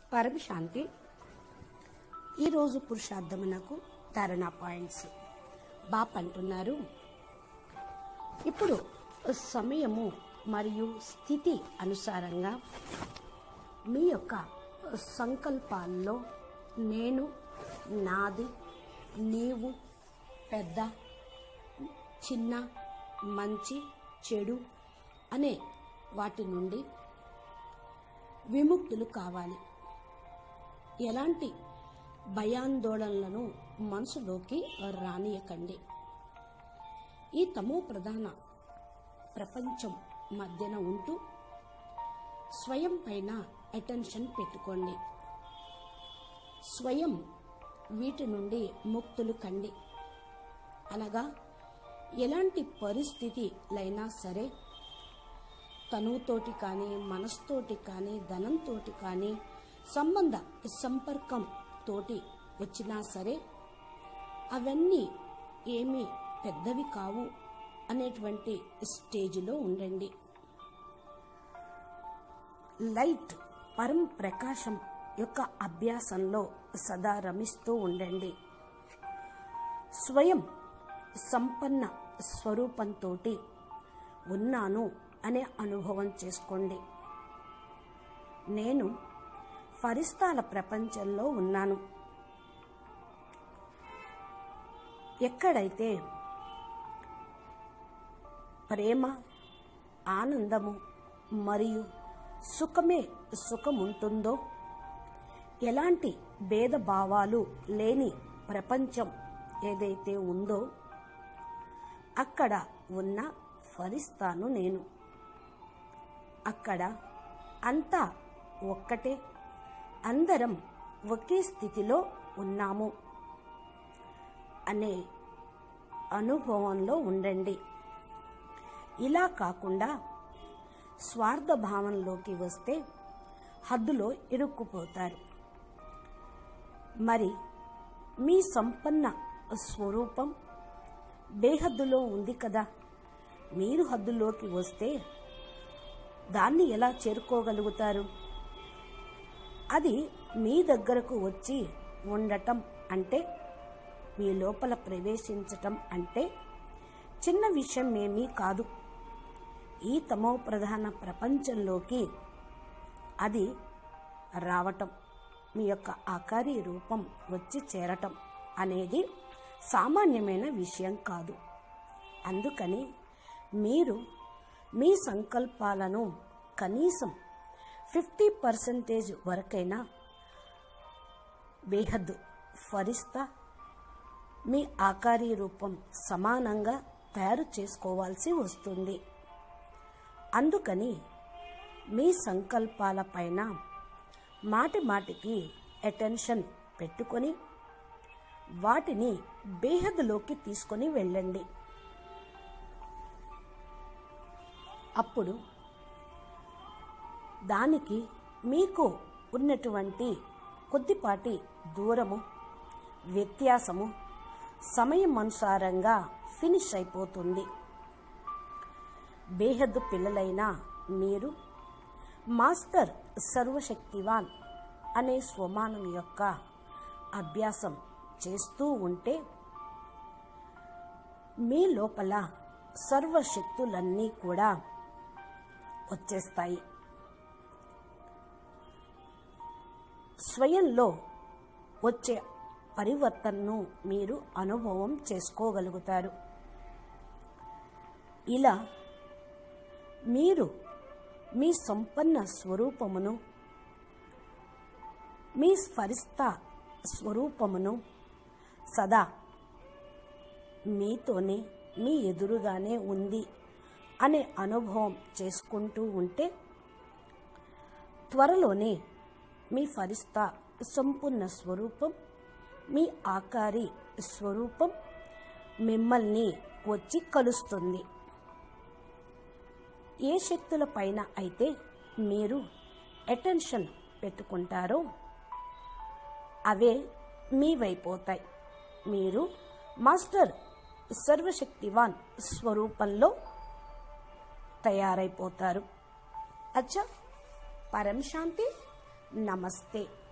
పరమ శాంతి ఈరోజు పురుషార్థమునకు ధారణ పాయింట్స్ బాప్ అంటున్నారు ఇప్పుడు సమయము మరియు స్థితి అనుసారంగా మీ యొక్క సంకల్పాల్లో నేను నాది నీవు పెద్ద చిన్న మంచి చెడు అనే వాటి నుండి విముక్తులు కావాలి ఎలాంటి భయాందోళనలను మనసులోకి రానియకండి ఈ తమో ప్రధాన ప్రపంచం మధ్యన ఉంటూ స్వయం పైన అటెన్షన్ పెట్టుకోండి స్వయం వీటి నుండి ముక్తులు కండి అనగా ఎలాంటి పరిస్థితిలైనా సరే తనువుతోటి కానీ మనస్తోటి కానీ ధనంతోటి కానీ సంబంధ సంపర్కం తోటి వచ్చినా సరే అవన్నీ ఏమీ పెద్దవి కావు అనేటువంటి స్టేజిలో ఉండండి లైట్ పరం ప్రకాశం యొక్క అభ్యాసంలో సదా రమిస్తూ ఉండండి స్వయం సంపన్న స్వరూపంతో ఉన్నాను అనే అనుభవం చేసుకోండి నేను ఫరిస్తాల ప్రపంచంలో ఉన్నాను ఎక్కడైతే ప్రేమ ఆనందము మరియు సుఖమే సుఖముంటుందో ఎలాంటి భేదభావాలు లేని ప్రపంచం ఏదైతే ఉందో అక్కడ ఉన్న ఫరిస్తాను నేను అక్కడ అంతా ఒక్కటే అందరం ఒకే స్థితిలో ఉన్నాము అనే అనుభవంలో ఉండండి ఇలా కాకుండా స్వార్థ భావంలోకి వస్తే హద్దులో ఇరుక్కుపోతారు మరి మీ సంపన్న స్వరూపం బేహద్దులో ఉంది కదా మీరు హద్దులోకి వస్తే దాన్ని ఎలా చేరుకోగలుగుతారు అది మీ దగ్గరకు వచ్చి ఉండటం అంటే మీ లోపల ప్రవేశించటం అంటే చిన్న విషయం ఏమీ కాదు ఈ తమో ప్రధాన ప్రపంచంలోకి అది రావటం మీ యొక్క ఆకారి రూపం వచ్చి చేరటం అనేది సామాన్యమైన విషయం కాదు అందుకని మీరు మీ సంకల్పాలను కనీసం ఫిఫ్టీ పర్సెంటేజ్ వరకైనా బేహద్దు ఫరిస్తా మీ ఆకారీ రూపం సమానంగా తయారు చేసుకోవాల్సి వస్తుంది అందుకని మీ సంకల్పాల పైన మాటి మాటికి అటెన్షన్ పెట్టుకొని వాటిని బేహద్దులోకి తీసుకొని వెళ్ళండి అప్పుడు దానికి మీకు ఉన్నటువంటి కొద్దిపాటి దూరము వ్యత్యాసము సమయం అనుసారంగా ఫినిష్ అయిపోతుంది బేహద్దు పిల్లలైన మీరు మాస్టర్ సర్వశక్తివాన్ అనే స్వమానం యొక్క అభ్యాసం చేస్తూ ఉంటే మీ లోపల సర్వశక్తులన్నీ కూడా వచ్చేస్తాయి స్వయంలో వచ్చే పరివర్తనను మీరు అనుభవం చేసుకోగలుగుతారు ఇలా మీరు మీ సంపన్న స్వరూపమును మీ స్ఫరిస్త స్వరూపమును సదా మీతోనే మీ ఎదురుగానే ఉంది అనే అనుభవం చేసుకుంటూ ఉంటే త్వరలోనే మీ ఫరిస్తా సంపూర్ణ స్వరూపం మీ ఆకారి స్వరూపం మిమ్మల్ని వచ్చి కలుస్తుంది ఏ శక్తుల పైన అయితే మీరు అటెన్షన్ పెట్టుకుంటారో అవే మీవైపోతాయి మీరు మాస్టర్ సర్వశక్తివాన్ స్వరూపంలో తయారైపోతారు అచ్చా పరం శాంతి నమస్తే